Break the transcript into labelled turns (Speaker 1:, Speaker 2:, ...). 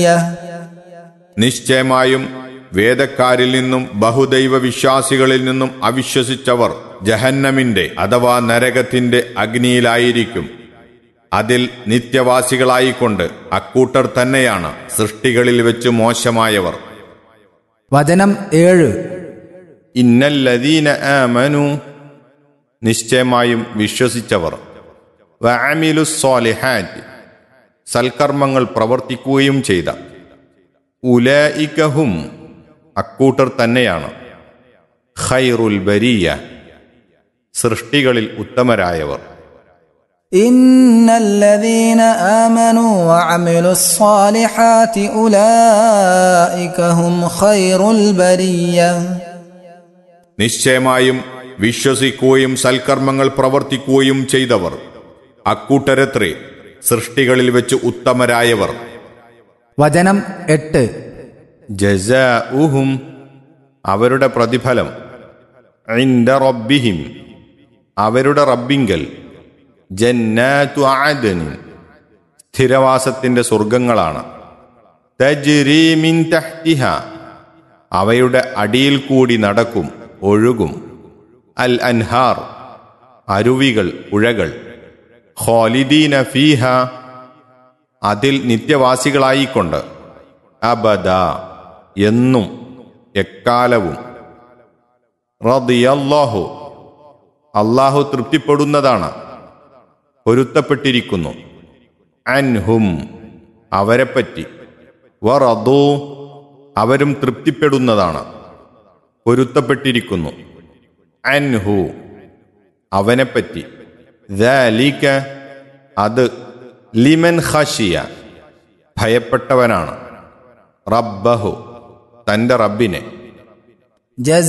Speaker 1: നിശ്ചയമായും വേദക്കാരിൽ നിന്നും ബഹുദൈവ വിശ്വാസികളിൽ നിന്നും അവിശ്വസിച്ചവർ ജഹന്നമിന്റെ അഥവാ നരകത്തിന്റെ അഗ്നിയിലായിരിക്കും അതിൽ നിത്യവാസികളായിക്കൊണ്ട് അക്കൂട്ടർ തന്നെയാണ് സൃഷ്ടികളിൽ വെച്ച് മോശമായവർ
Speaker 2: വചനം ഏഴ്
Speaker 1: ഇന്നല്ലദീന ആമനു നിശ്ചയമായും വിശ്വസിച്ചവർ വഅമിലു സ്വാലിഹാറ്റ് സൽക്കർമ്മങ്ങൾ പ്രവർത്തിക്കുകയും ചെയ്ത ഉലഇകഹും അക്കൂട്ടർ തന്നെയാണ് ഖൈറുൽ ബരിയ സൃഷ്ടികളിൽ ഉത്തമരായവർ
Speaker 2: إن الذين آمنوا وعملوا الصالحات أولئك هم خير البرية
Speaker 1: നിശ്ചയമായും വിശ്വസിക്കുകയും സൽക്കർമ്മങ്ങൾ പ്രവർത്തിക്കുകയും ചെയ്തവർ അക്കൂട്ടരത്രേ സൃഷ്ടികളിൽ വെച്ച് ഉത്തമരായവർ
Speaker 2: വചനം എട്ട്
Speaker 1: ജസാഉഹും അവരുടെ പ്രതിഫലം ഇൻദ റബ്ബിഹിം അവരുടെ റബ്ബിങ്കൽ ജന്നാതു ആദനിൻ സ്ഥിരവാസത്തിന്റെ സ്വർഗങ്ങളാണ് തജ്രീ മിൻ തഹ്തിഹ അവയുടെ അടിയിൽ കൂടി നടക്കും ഒഴുകും അൽ അൻഹാർ അരുവികൾ പുഴകൾ ഖാലിദീന ഫീഹ അതിൽ നിത്യവാസികളായിക്കൊണ്ട് അബദ എന്നും എക്കാലവും റദിയല്ലാഹു അള്ളാഹു തൃപ്തിപ്പെടുന്നതാണ് പൊരുത്തപ്പെട്ടിരിക്കുന്നു അൻഹും അവരെപ്പറ്റി വറദു അവരും തൃപ്തിപ്പെടുന്നതാണ് പൊരുത്തപ്പെട്ടിരിക്കുന്നു അൻഹു അവനെപ്പറ്റി ദാലിക അത് ലിമൻ ഖശിയ ഭയപ്പെട്ടവനാണ് റബ്ബഹു തന്റെ റബ്ബിനെ
Speaker 2: جزاء